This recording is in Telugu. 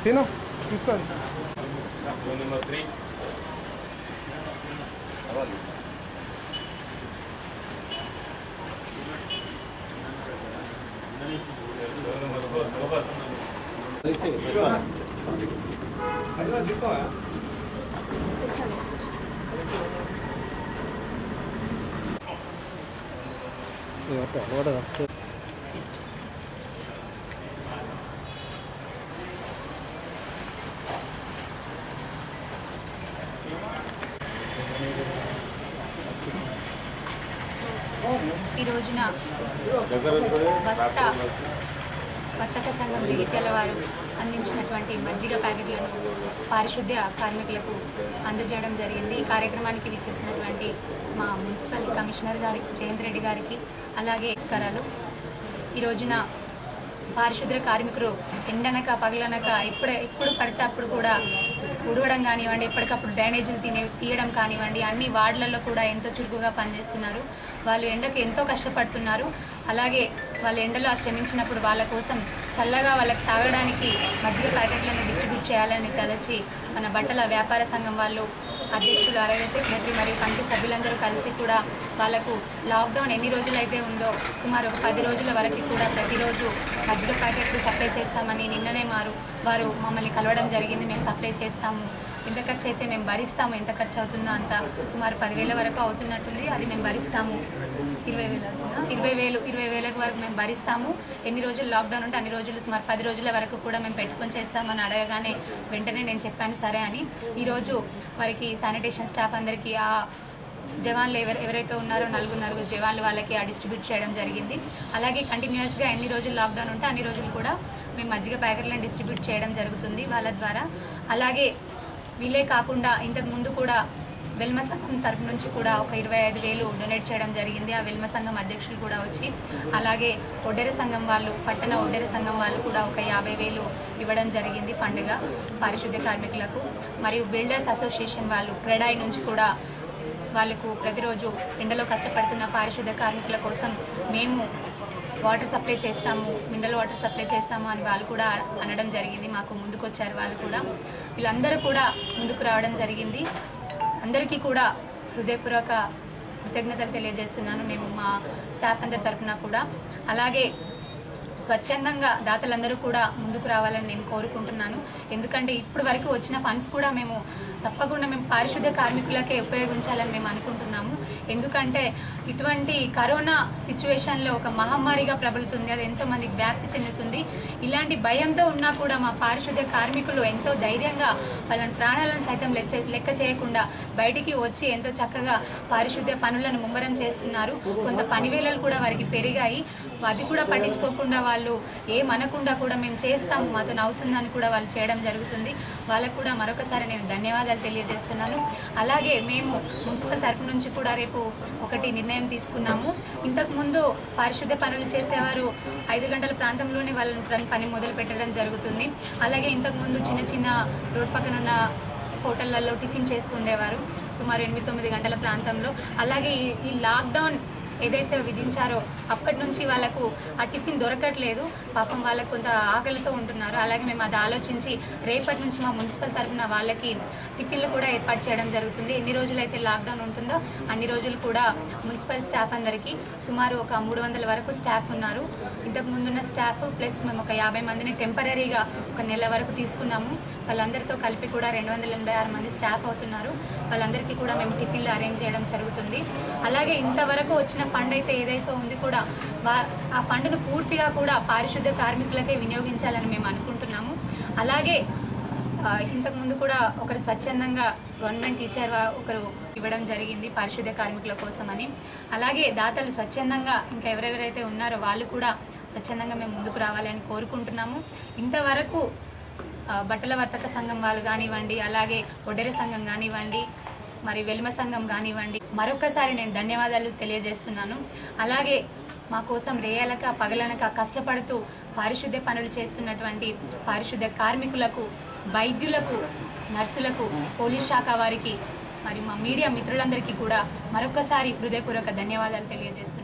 సీను తీసుకోండి నెంబర్ త్రీ ఈ రోజున వస్త్ర వర్తక సంఘం జగిత్యాల వారు అందించినటువంటి మజ్జిగ ప్యాకెట్లను పారిశుద్ధ్య కార్మికులకు అందజేయడం జరిగింది ఈ కార్యక్రమానికి విచ్చేసినటువంటి మా మున్సిపల్ కమిషనర్ గారి జయంత్ రెడ్డి గారికి అలాగే నమస్కారాలు ఈ రోజున పారిశుద్ధ్య కార్మికులు ఎండనక పగలనక ఎప్పుడు ఎప్పుడు పడితే అప్పుడు కూడా ఉడవడం కానివ్వండి ఎప్పటికప్పుడు డ్రైనేజీలు తినే తీయడం కానివ్వండి అన్ని వార్డులలో కూడా ఎంతో చురుకుగా పనిచేస్తున్నారు వాళ్ళు ఎండకు ఎంతో కష్టపడుతున్నారు అలాగే వాళ్ళ ఎండలో శ్రమించినప్పుడు వాళ్ళ కోసం చల్లగా వాళ్ళకి తాగడానికి మజ్జిగ ప్యాకెట్లను డిస్ట్రిబ్యూట్ చేయాలని తలచి మన బట్టల వ్యాపార సంఘం వాళ్ళు అధ్యక్షులు అలాగే సెక్రటరీ మరియు కమిటీ సభ్యులందరూ కలిసి కూడా వాళ్ళకు లాక్డౌన్ ఎన్ని రోజులైతే ఉందో సుమారు ఒక పది రోజుల వరకు కూడా ప్రతిరోజు మజ్జిగ ప్యాకెట్లు సప్లై చేస్తామని నిన్ననే మారు వారు మమ్మల్ని కలవడం జరిగింది మేము సప్లై చేస్తాము ఎంత ఖర్చు అయితే మేము భరిస్తాము ఎంత ఖర్చు అవుతుందో అంత సుమారు పదివేల వరకు అవుతున్నట్టుంది అది మేము భరిస్తాము ఇరవై వేలు అవుతుందా ఇరవై వేలు ఇరవై వేల వరకు మేము భరిస్తాము ఎన్ని రోజులు లాక్డౌన్ ఉంటే అన్ని రోజులు సుమారు పది రోజుల వరకు కూడా మేము పెట్టుకొని చేస్తామని అడగగానే వెంటనే నేను చెప్పాను సరే అని ఈరోజు వారికి శానిటేషన్ స్టాఫ్ అందరికీ ఆ జవాన్లు ఎవరు ఎవరైతే ఉన్నారో నలుగురు నలుగురు జవాన్లు వాళ్ళకి ఆ డిస్ట్రిబ్యూట్ చేయడం జరిగింది అలాగే కంటిన్యూస్గా ఎన్ని రోజులు లాక్డౌన్ ఉంటే అన్ని రోజులు కూడా మేము మజ్జిగ ప్యాకెట్లను డిస్ట్రిబ్యూట్ చేయడం జరుగుతుంది వాళ్ళ ద్వారా అలాగే వీళ్ళే కాకుండా ఇంతకు ముందు కూడా వెల్మ సంఘం తరపు నుంచి కూడా ఒక ఇరవై ఐదు వేలు డొనేట్ చేయడం జరిగింది ఆ వెల్మ సంఘం అధ్యక్షులు కూడా వచ్చి అలాగే ఒడ్డెర సంఘం వాళ్ళు పట్టణ ఒడ్డెర సంఘం వాళ్ళు కూడా ఒక యాభై వేలు ఇవ్వడం జరిగింది ఫండ్గా పారిశుద్ధ్య కార్మికులకు మరియు బిల్డర్స్ అసోసియేషన్ వాళ్ళు క్రెడాయి నుంచి కూడా వాళ్ళకు ప్రతిరోజు ఎండలో కష్టపడుతున్న పారిశుద్ధ్య కార్మికుల కోసం మేము వాటర్ సప్లై చేస్తాము మినరల్ వాటర్ సప్లై చేస్తాము అని వాళ్ళు కూడా అనడం జరిగింది మాకు ముందుకు వచ్చారు వాళ్ళు కూడా వీళ్ళందరూ కూడా ముందుకు రావడం జరిగింది అందరికీ కూడా హృదయపూర్వక కృతజ్ఞతలు తెలియజేస్తున్నాను మేము మా స్టాఫ్ అందరి తరఫున కూడా అలాగే స్వచ్ఛందంగా దాతలందరూ కూడా ముందుకు రావాలని నేను కోరుకుంటున్నాను ఎందుకంటే ఇప్పటి వరకు వచ్చిన ఫండ్స్ కూడా మేము తప్పకుండా మేము పారిశుద్ధ్య కార్మికులకే ఉపయోగించాలని మేము అనుకుంటున్నాము ఎందుకంటే ఇటువంటి కరోనా సిచ్యువేషన్లో ఒక మహమ్మారిగా ప్రబలుతుంది అది ఎంతో మందికి వ్యాప్తి చెందుతుంది ఇలాంటి భయంతో ఉన్నా కూడా మా పారిశుద్ధ్య కార్మికులు ఎంతో ధైర్యంగా వాళ్ళ ప్రాణాలను సైతం లెక్క లెక్క చేయకుండా బయటికి వచ్చి ఎంతో చక్కగా పారిశుద్ధ్య పనులను ముమ్మరం చేస్తున్నారు కొంత పనివేళలు కూడా వారికి పెరిగాయి అది కూడా పట్టించుకోకుండా వాళ్ళు ఏమనకుండా కూడా మేము చేస్తాము మాతో అవుతుందని కూడా వాళ్ళు చేయడం జరుగుతుంది వాళ్ళకు కూడా మరొకసారి నేను ధన్యవాదాలు తెలియజేస్తున్నాను అలాగే మేము మున్సిపల్ తరపు నుంచి కూడా రేపు ఒకటి నిర్ణయం తీసుకున్నాము ఇంతకుముందు పారిశుద్ధ్య పనులు చేసేవారు ఐదు గంటల ప్రాంతంలోనే వాళ్ళని పని- పని మొదలు పెట్టడం జరుగుతుంది అలాగే ఇంతకుముందు చిన్న చిన్న రోడ్ పక్కన ఉన్న హోటళ్లలో టిఫిన్ చేస్తుండేవారు సుమారు ఎనిమిది తొమ్మిది గంటల ప్రాంతంలో అలాగే ఈ- ఈ లాక్డౌన్ ఏదైతే విధించారో అప్పటి నుంచి వాళ్ళకు ఆ టిఫిన్ దొరకట్లేదు పాపం వాళ్ళకు కొంత ఆకలితో ఉంటున్నారు అలాగే మేము అది ఆలోచించి రేపటి నుంచి మా మున్సిపల్ తరఫున వాళ్ళకి టిఫిన్లు కూడా ఏర్పాటు చేయడం జరుగుతుంది ఎన్ని రోజులైతే లాక్డౌన్ ఉంటుందో అన్ని రోజులు కూడా మున్సిపల్ స్టాఫ్ అందరికీ సుమారు ఒక మూడు వందల వరకు స్టాఫ్ ఉన్నారు ఇంతకు ముందున్న స్టాఫ్ ప్లస్ మేము ఒక యాభై మందిని టెంపరీగా ఒక నెల వరకు తీసుకున్నాము వాళ్ళందరితో కలిపి కూడా రెండు వందల ఎనభై ఆరు మంది స్టాఫ్ అవుతున్నారు వాళ్ళందరికీ కూడా మేము టిఫిన్లు అరేంజ్ చేయడం జరుగుతుంది అలాగే ఇంతవరకు వచ్చిన ఫండ్ అయితే ఏదైతే ఉంది కూడా వా- ఆ ఫండ్ను పూర్తిగా కూడా పారిశుద్ధ్య కార్మికులకే వినియోగించాలని మేము అనుకుంటున్నాము అలాగే ఆ, ఇంతకుముందు కూడా ఒకరు స్వచ్ఛందంగా గవర్నమెంట్ టీచర్ వా- ఒకరు ఇవ్వడం జరిగింది పారిశుద్ధ్య కార్మికుల కోసమని అలాగే దాతలు స్వచ్ఛందంగా ఇంకా ఎవరెవరైతే ఉన్నారో వాళ్ళు కూడా స్వచ్ఛందంగా మేము ముందుకు రావాలని కోరుకుంటున్నాము ఇంతవరకు ఆ, బట్టల వర్తక సంఘం వాళ్ళు కానివ్వండి అలాగే ఒడెర సంఘం కానివ్వండి మరి వెల్మ సంఘం కానివ్వండి మరొకసారి నేను ధన్యవాదాలు తెలియజేస్తున్నాను అలాగే మా కోసం రేయలక పగలనక కష్టపడుతూ పారిశుద్ధ్య పనులు చేస్తున్నటువంటి పారిశుద్ధ్య కార్మికులకు వైద్యులకు నర్సులకు పోలీస్ శాఖ వారికి మరి మా మీడియా మిత్రులందరికీ కూడా మరొకసారి హృదయపూర్వక ధన్యవాదాలు తెలియజేస్తున్నాను